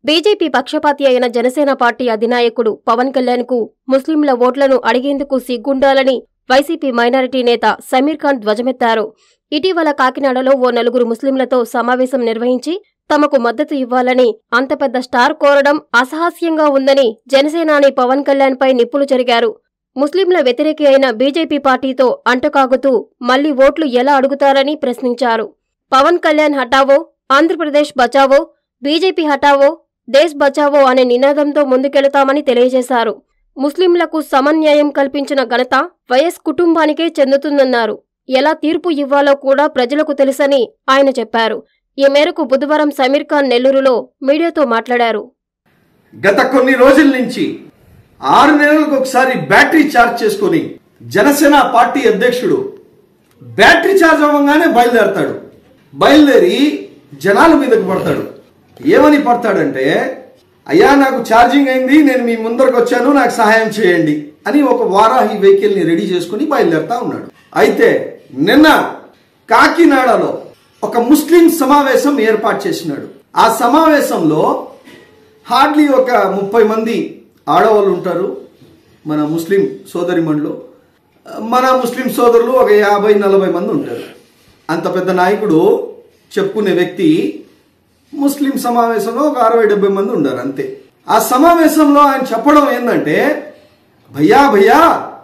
BJP పక్షపాతి అయిన Janasena party అధినాయకుడు పవన్ కళ్యాణ్ కు ముస్లింల ఓట్లను అడిగేందుకు సిగ్గుండాలని వైసీపీ మైనారిటీ నేత సమీర్ ఖాన్ ధ్వజమెత్తారు ఇటీవల కాకినాడలో ఓ నలుగురు ముస్లింలతో సమావేశం నిర్వహించి తమకు మద్దతు ఇవ్వాలని అంత పెద్ద స్టార్ కోరడం అసహాస్యంగా ఉందని జనసేనాని పవన్ కళ్యాణ్ పై నిప్పులు చెరిగారు ముస్లింల వ్యతిరేకి అయిన బీజేపీ పార్టీతో అంటకాగుతూ మళ్లీ ఓట్లు ఎలా అడుగుతారని ప్రశ్నించారు పవన్ కళ్యాణ్ హటావో ఆంధ్రప్రదేశ్ బచావో బీజేపీ హటావో దేశ్ బచావో అనే నినాదంతో ముందుకెళతామని తెలియజేశారు ముస్లింలకు సమన్యాయం కల్పించిన ఘనత వైఎస్ కుటుంబానికే చెందుతుందన్నారు ఎలా తీర్పు ఇవ్వాలో కూడా ప్రజలకు తెలుసని ఆయన చెప్పారు ఈ మేరకు బుధవారం సమీర్ ఖాన్ నెల్లూరులో మీడియాతో మాట్లాడారు గత కొన్ని రోజుల నుంచి ఆరు నెలలకు ఒకసారి బ్యాటరీ ఛార్జ్ చేసుకొని జనసేన పార్టీ అధ్యక్షుడు బ్యాటరీ ఛార్జ్ అవ్వగానే బయలుదేరతాడు బయలుదేరి జనాల మీదకు పడతాడు ఏమని పడతాడంటే అయ్యా నాకు ఛార్జింగ్ అయింది నేను మీ ముందరకు వచ్చాను నాకు సహాయం చేయండి అని ఒక వారాహి వెహికల్ ని రెడీ చేసుకుని బయలుదేరుతా ఉన్నాడు అయితే నిన్న కాకినాడలో ఒక ముస్లిం సమావేశం ఏర్పాటు చేసినాడు ఆ సమావేశంలో హార్డ్లీ ఒక ముప్పై మంది ఆడవాళ్ళు ఉంటారు మన ముస్లిం సోదరిమణులు మన ముస్లిం సోదరులు ఒక యాభై నలభై మంది ఉంటారు అంత పెద్ద నాయకుడు చెప్పుకునే వ్యక్తి ముస్లిం సమావేశంలో ఒక అరవై డెబ్బై మంది ఉన్నారు అంతే ఆ సమావేశంలో ఆయన చెప్పడం ఏంటంటే భయ్యా భయ్యా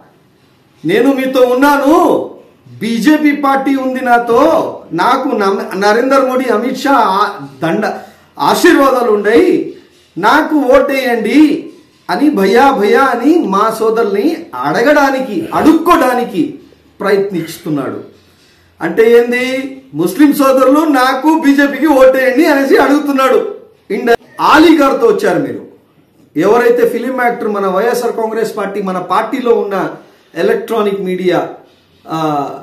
నేను మీతో ఉన్నాను బీజేపీ పార్టీ ఉంది నాతో నాకు నమ- నరేంద్ర మోడీ అమిత్ షా ఆ- దండ ఆశీర్వాదాలు ఉండయి నాకు ఓటేయండి అని భయ్యా భయ్యా అని మా సోదరుని అడగడానికి అడుక్కోడానికి ప్రయత్నిస్తున్నాడు అంటే ఏంది ముస్లిం సోదరులు నాకు బీజేపీకి ఓటేయండి అనేసి అడుగుతున్నాడు ఇండ ఆలీ గారితో వచ్చారు మీరు ఎవరైతే ఫిలిం యాక్టర్ మన వైఎస్ఆర్ కాంగ్రెస్ పార్టీ మన పార్టీలో ఉన్న ఎలక్ట్రానిక్ మీడియా ఆ,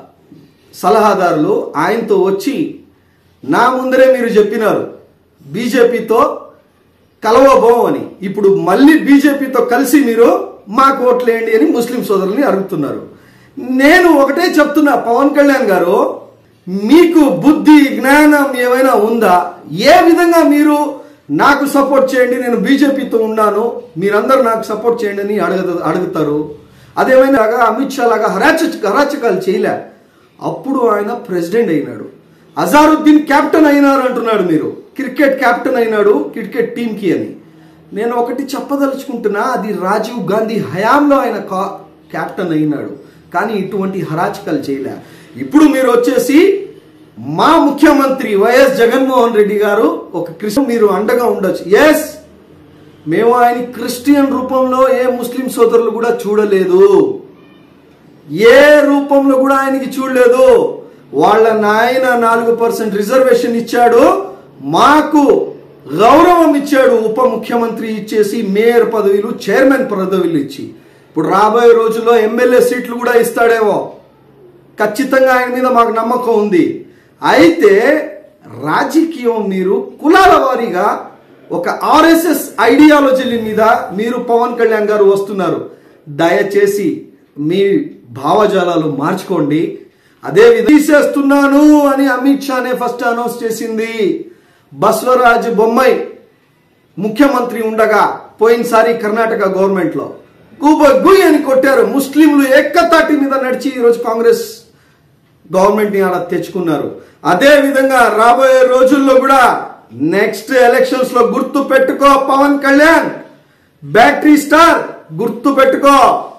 సలహాదారులు ఆయనతో వచ్చి నా ముందరే మీరు చెప్పినారు బీజేపీతో కలవబోం అని ఇప్పుడు మళ్ళీ బీజేపీతో కలిసి మీరు మాకు ఓట్లేయండి అని ముస్లిం సోదరుల్ని అడుగుతున్నారు నేను ఒకటే చెప్తున్నా పవన్ కళ్యాణ్ గారు మీకు బుద్ధి జ్ఞానం ఏమైనా ఉందా ఏ విధంగా మీరు నాకు సపోర్ట్ చేయండి నేను బీజేపీతో ఉన్నాను మీరందరూ నాకు సపోర్ట్ చేయండి అని అడుగు అడుగుతారు అదేమైనా లాగా అమిత్ షా లాగా హరాచ హరాచకాలు చేయలే అప్పుడు ఆయన ప్రెసిడెంట్ అయినాడు అజారుద్దీన్ కెప్టెన్ అయినారు అంటున్నాడు మీరు క్రికెట్ కెప్టెన్ అయినాడు క్రికెట్ టీంకి అని నేను ఒకటి చెప్పదలుచుకుంటున్నా అది రాజీవ్ గాంధీ హయాంలో ఆయన కా- కెప్టెన్ అయినాడు కానీ ఇటువంటి హరాచకాలు చేయలే ఇప్పుడు మీరు వచ్చేసి మా ముఖ్యమంత్రి వైఎస్ జగన్మోహన్ రెడ్డి గారు ఒక కృష్ణ మీరు అండగా ఉండొచ్చు ఎస్ మేము ఆయన క్రిస్టియన్ రూపంలో ఏ ముస్లిం సోదరులు కూడా చూడలేదు ఏ రూపంలో కూడా ఆయనకి చూడలేదు వాళ్ళ నాయన నాలుగు పర్సెంట్ రిజర్వేషన్ ఇచ్చాడు మాకు గౌరవం ఇచ్చాడు ఉప ముఖ్యమంత్రి ఇచ్చేసి మేయర్ పదవులు చైర్మన్ పదవులు ఇచ్చి ఇప్పుడు రాబోయే రోజుల్లో ఎమ్మెల్యే సీట్లు కూడా ఇస్తాడేమో ఖచ్చితంగా ఆయన మీద మాకు నమ్మకం ఉంది అయితే రాజకీయం మీరు కులాల వారీగా ఒక ఆర్ఎస్ఎస్ ఐడియాలజీల మీద మీరు పవన్ కళ్యాణ్ గారు వస్తున్నారు దయచేసి మీ భావజాలాలు మార్చుకోండి అదే విధంగా తీసేస్తున్నాను అని అమిత్ షానే ఫస్ట్ అనౌన్స్ చేసింది బస్వరాజ్ బొమ్మాయి ముఖ్యమంత్రి ఉండగా పోయినసారి కర్ణాటక గవర్నమెంట్ లో గుబ గుయ్ అని కొట్టారు ముస్లింలు ఎక్కతాటి మీద నడిచి ఈరోజు కాంగ్రెస్ గవర్నమెంట్ ని అలా తెచ్చుకున్నారు అదే విధంగా రాబోయే రోజుల్లో కూడా నెక్స్ట్ ఎలక్షన్స్ లో గుర్తు పెట్టుకో పవన్ కళ్యాణ్ బ్యాటరీ స్టార్ గుర్తు పెట్టుకో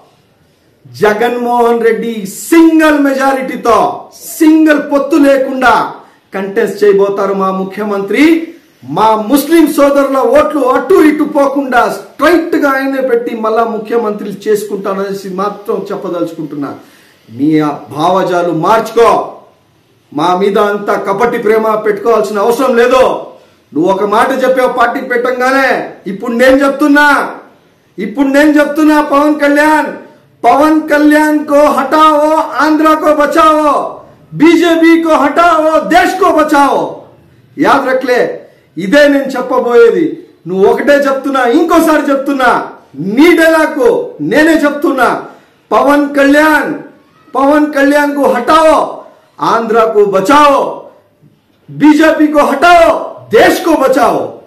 జగన్మోహన్ రెడ్డి సింగిల్ మెజారిటీతో సింగిల్ పొత్తు లేకుండా కంటెస్ట్ చేయబోతారు మా ముఖ్యమంత్రి మా ముస్లిం సోదరుల ఓట్లు అటు ఇటు పోకుండా స్ట్రైట్ గా ఆయనే పెట్టి మళ్ళా ముఖ్యమంత్రి చేసుకుంటాననేసి మాత్రం చెప్పదలుచుకుంటున్నా నీ ఆ భావజాలు మార్చుకో మా మీద అంత కపటి ప్రేమ పెట్టుకోవాల్సిన అవసరం లేదు నువ్వు ఒక మాట చెప్పావు పార్టీ పెట్టంగానే ఇప్పుడు నేను చెప్తున్నా ఇప్పుడు నేను చెప్తున్నా పవన్ కళ్యాణ్ పవన్ కళ్యాణ్ को हटाओ आंध्रा को बचाओ बीजेपी को हटाओ देश को बचाओ యాద్ రక్లే ఇదే నేను చెప్పబోయేది నువ్వు ఒకటే చెప్తున్నా ఇంకోసారి చెప్తున్నా నీ డైలాగ్ నేనే చెప్తున్నా పవన్ కళ్యాణ్ పవన్ కళ్యాణ్ को हटाओ आंध्रा को बचाओ बीजेपी को हटाओ देश को बचाओ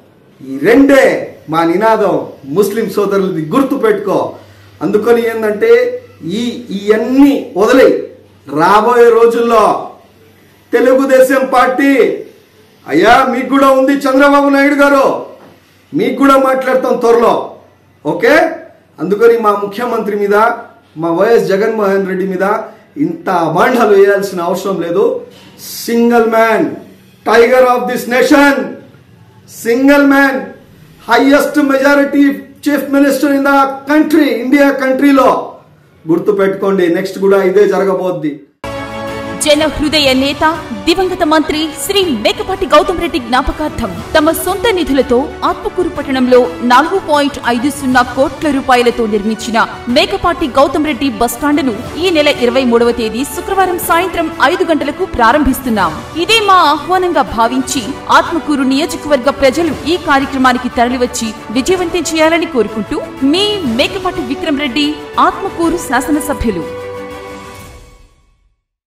ఈ రెండే మా నినాదం ముస్లిం సోదరులది గుర్తు పెట్టుకో అందుకని ఏంటంటే ఈ ఇవన్నీ వదిలే రాబోయే రోజుల్లో తెలుగుదేశం పార్టీ అయ్యా మీకు కూడా ఉంది చంద్రబాబు నాయుడు గారు మీకు కూడా మాట్లాడతాం త్వరలో ఓకే అందుకని మా ముఖ్యమంత్రి మీద మా వైఎస్ జగన్మోహన్ రెడ్డి మీద ఇంత అభాండాలు వేయాల్సిన అవసరం లేదు single man tiger of this nation single man highest majority chief minister in the country India కంట్రీలో గుర్తు పెట్టుకోండి నెక్స్ట్ కూడా ఇదే జరగబోద్ది జన హృదయ నేత దివంగత మంత్రి శ్రీ మేకపాటి గౌతమ్ రెడ్డి జ్ఞాపకార్థం తమ సొంత నిధులతో ఆత్మకూరు పట్టణంలో నాలుగు పాయింట్ ఐదు సున్నా కోట్ల రూపాయలతో నిర్మించిన మేకపాటి గౌతమ్ రెడ్డి బస్టాండును ఈ నెల ఇరవై మూడవ తేదీ శుక్రవారం సాయంత్రం ఐదు గంటలకు ప్రారంభిస్తున్నాం ఇదే మా ఆహ్వానంగా భావించి ఆత్మకూరు నియోజకవర్గ ప్రజలు ఈ కార్యక్రమానికి తరలివచ్చి విజయవంతం చేయాలని కోరుకుంటూ మీ మేకపాటి విక్రమ్ రెడ్డి ఆత్మకూరు శాసనసభ్యులు